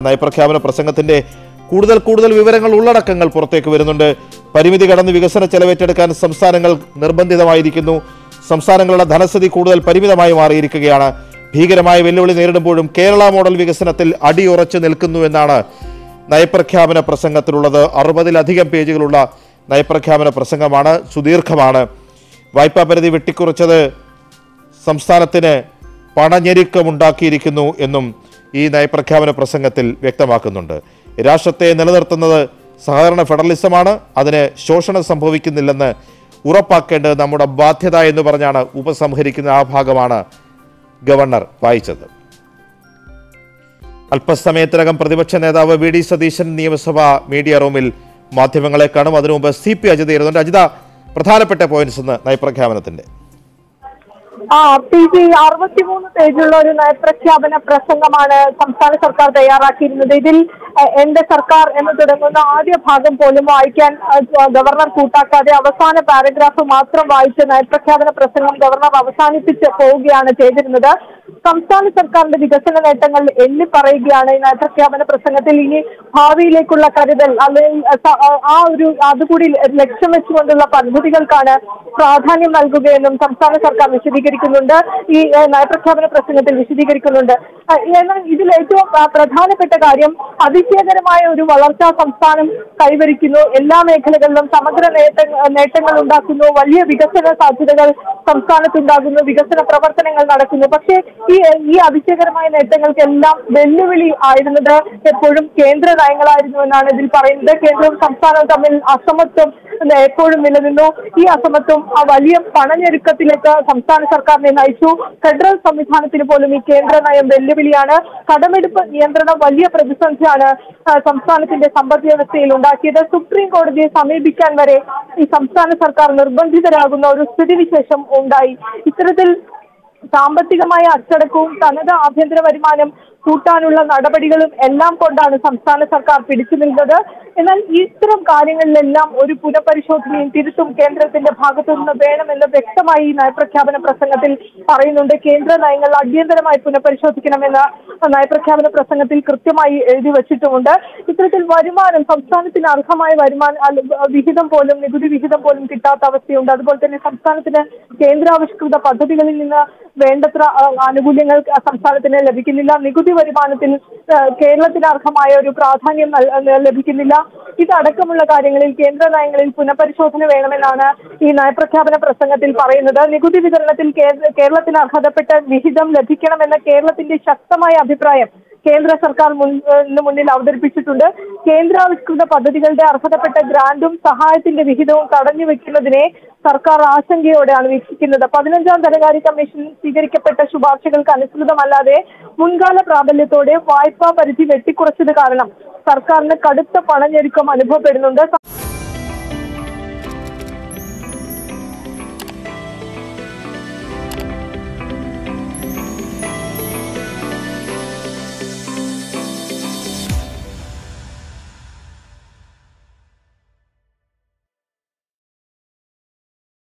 നയപ്രഖ്യാപന പ്രസംഗത്തിന്റെ കൂടുതൽ കൂടുതൽ വിവരങ്ങൾ ഉള്ളടക്കങ്ങൾ പുറത്തേക്ക് വരുന്നുണ്ട് പരിമിതി കടന്ന് വികസന ചെലവേറ്റെടുക്കാൻ സംസ്ഥാനങ്ങൾ നിർബന്ധിതമായിരിക്കുന്നു സംസ്ഥാനങ്ങളുടെ ധനസ്ഥിതി കൂടുതൽ പരിമിതമായി മാറിയിരിക്കുകയാണ് ഭീകരമായ വെല്ലുവിളി നേരിടുമ്പോഴും കേരള മോഡൽ വികസനത്തിൽ അടിയുറച്ചു നിൽക്കുന്നു എന്നാണ് നയപ്രഖ്യാപന പ്രസംഗത്തിലുള്ളത് അറുപതിലധികം പേജുകളുള്ള നയപ്രഖ്യാപന പ്രസംഗമാണ് സുദീർഘമാണ് വായ്പാ പരിധി വെട്ടിക്കുറച്ചത് സംസ്ഥാനത്തിന് പണഞ്ഞെരുക്കമുണ്ടാക്കിയിരിക്കുന്നു എന്നും ഈ നയപ്രഖ്യാപന പ്രസംഗത്തിൽ വ്യക്തമാക്കുന്നുണ്ട് രാഷ്ട്രത്തെ നിലനിർത്തുന്നത് സഹകരണ ഫെഡറലിസമാണ് അതിന് ശോഷണം സംഭവിക്കുന്നില്ലെന്ന് ഉറപ്പാക്കേണ്ടത് നമ്മുടെ ബാധ്യത എന്ന് പറഞ്ഞാണ് ഉപസംഹരിക്കുന്ന ആ ഭാഗമാണ് ഗവർണർ വായിച്ചത് അല്പസമയത്തിനകം പ്രതിപക്ഷ നേതാവ് വി ഡി സതീശൻ നിയമസഭ മീഡിയ റൂമിൽ മാധ്യമങ്ങളെ കാണും അതിനു മുമ്പ് സി പി അജിത ഇരുന്നുണ്ട് അജിത പ്രധാനപ്പെട്ട പോയിന്റ്സ് ഇന്ന് നയപ്രഖ്യാപനത്തിന്റെ ആ പി ജി അറുപത്തിമൂന്ന് പേജുള്ള ഒരു നയപ്രഖ്യാപന പ്രസംഗമാണ് സംസ്ഥാന സർക്കാർ തയ്യാറാക്കിയിരുന്നത് ഇതിൽ എ- എന്റെ സർക്കാർ എന്ന് തുടങ്ങുന്ന ആദ്യ ഭാഗം പോലും വായിക്കാൻ അഹ്, ഗവർണർ കൂട്ടാക്കാതെ അവസാന പാരഗ്രാഫ് മാത്രം വായിച്ച് നയപ്രഖ്യാപന പ്രസംഗം ഗവർണർ അവസാനിപ്പിച്ച് പോവുകയാണ് ചെയ്തിരുന്നത് സംസ്ഥാന സർക്കാരിന്റെ വികസന നേട്ടങ്ങൾ എണ്ണി പറയുകയാണ് ഈ നയപ്രഖ്യാപന പ്രസംഗത്തിൽ ഇനി ഭാവിയിലേക്കുള്ള കരുതൽ അല്ലെങ്കിൽ സ- ആ ഒരു അതുകൂടി ലക്ഷ്യം വെച്ചുകൊണ്ടുള്ള പദ്ധതികൾക്കാണ് പ്രാധാന്യം നൽകുകയെന്നും സംസ്ഥാന സർക്കാർ വിശദീകരിക്കുന്നുണ്ട് ഈ ഏഹ്, നയപ്രഖ്യാപന പ്രസംഗത്തിൽ വിശദീകരിക്കുന്നുണ്ട് അഹ് എന്നാൽ ഇതിൽ ഏറ്റവും ആ, പ്രധാനപ്പെട്ട കാര്യം അതിശയകരമായ ഒരു വളർച്ചാ സംസ്ഥാനം കൈവരിക്കുന്നു എല്ലാ മേഖലകളിലും സമഗ്ര നേട്ട നേട്ടങ്ങൾ ഉണ്ടാക്കുന്നു വലിയ വികസന സാധ്യതകൾ സംസ്ഥാനത്തുണ്ടാകുന്നു വികസന പ്രവർത്തനങ്ങൾ നടക്കുന്നു പക്ഷേ ഈ ഈ അതിശയകരമായ നേട്ടങ്ങൾക്കെല്ലാം വെല്ലുവിളി ആയിരുന്നത് എപ്പോഴും കേന്ദ്ര നയങ്ങളായിരുന്നു എന്നാണ് ഇതിൽ പറയുന്നത് കേന്ദ്രവും സംസ്ഥാനവും തമ്മിൽ അസമത്വം എപ്പോഴും നിലനിന്നു ഈ അസമത്വം ആ വലിയ പണഞ്ഞെരുക്കത്തിലേക്ക് സംസ്ഥാന സർക്കാരിനെ നയിച്ചു ഫെഡറൽ സംവിധാനത്തിന് പോലും ഈ കേന്ദ്ര നയം വെല്ലുവിളിയാണ് കടമെടുപ്പ് നിയന്ത്രണം വലിയ പ്രതിസന്ധിയാണ് ആ, സംസ്ഥാനത്തിന്റെ സമ്പദ് വ്യവസ്ഥയിൽ ഉണ്ടാക്കിയത് സുപ്രീം കോടതിയെ സമീപിക്കാൻ വരെ ഈ സംസ്ഥാന സർക്കാർ നിർബന്ധിതരാകുന്ന ഒരു സ്ഥിതിവിശേഷം ഉണ്ടായി ഇത്തരത്തിൽ സാമ്പത്തികമായ അച്ചടക്കവും തനത് ആഭ്യന്തര വരുമാനം കൂട്ടാനുള്ള നടപടികളും എല്ലാം കൊണ്ടാണ് സംസ്ഥാന സർക്കാർ പിടിച്ചു നിന്നത് എന്നാൽ ഇത്തരം കാര്യങ്ങളിലെല്ലാം ഒരു പുനഃപരിശോധനയും തിരുത്തും കേന്ദ്രത്തിന്റെ ഭാഗത്തു നിന്ന് വേണമെന്ന് വ്യക്തമായി ഈ നയപ്രഖ്യാപന പ്രസംഗത്തിൽ പറയുന്നുണ്ട് കേന്ദ്ര നയങ്ങൾ അടിയന്തരമായി പുനഃപരിശോധിക്കണമെന്ന് നയപ്രഖ്യാപന പ്രസംഗത്തിൽ കൃത്യമായി എഴുതി വച്ചിട്ടുമുണ്ട് ഇത്തരത്തിൽ വരുമാനം സംസ്ഥാനത്തിന് അർഹമായ വരുമാനം അല്ല, വിഹിതം പോലും നികുതി വിഹിതം പോലും കിട്ടാത്ത അവസ്ഥയുണ്ട് അതുപോലെ തന്നെ സംസ്ഥാനത്തിന് കേന്ദ്രാവിഷ്കൃത പദ്ധതികളിൽ നിന്ന് വേണ്ടത്ര ആ, ആനുകൂല്യങ്ങൾ സംസ്ഥാനത്തിന് ലഭിക്കുന്നില്ല നികുതി വരുമാനത്തിൽ ആ, കേരളത്തിന് അർഹമായ ഒരു പ്രാധാന്യം നൽ- ആ, ലഭിക്കുന്നില്ല ഇതടക്കമുള്ള കാര്യങ്ങളിൽ കേന്ദ്ര നയങ്ങളിൽ പുനഃപരിശോധന വേണമെന്നാണ് ഈ നയപ്രഖ്യാപന പ്രസംഗത്തിൽ പറയുന്നത് നികുതി വിതരണത്തിൽ കേന്ദ്ര- കേരളത്തിന് അർഹതപ്പെട്ട വിഹിതം ലഭിക്കണമെന്ന കേരളത്തിന്റെ ശക്തമായ അഭിപ്രായം കേന്ദ്ര സർക്കാർ മുൻ- ഏഹ് മുന്നിൽ അവതരിപ്പിച്ചിട്ടുണ്ട് കേന്ദ്രാവിഷ്കൃത പദ്ധതികളുടെ അർഹതപ്പെട്ട ഗ്രാന്റും സഹായത്തിന്റെ വിഹിതവും തടഞ്ഞു വെക്കുന്നതിനെ സർക്കാർ ആശങ്കയോടെയാണ് വീക്ഷിക്കുന്നത് പതിനഞ്ചാം ധനകാര്യ കമ്മീഷൻ സ്വീകരിക്കപ്പെട്ട ശുപാർശകൾക്ക് അനുസൃതമല്ലാതെ മുൻകാല പ്രാബല്യത്തോടെ വായ്പാ പരിധി വെട്ടിക്കുറച്ചത് കാരണം സർക്കാരിന് കടുത്ത പണഞ്ഞെരുക്കം അനുഭവപ്പെടുന്നുണ്ട്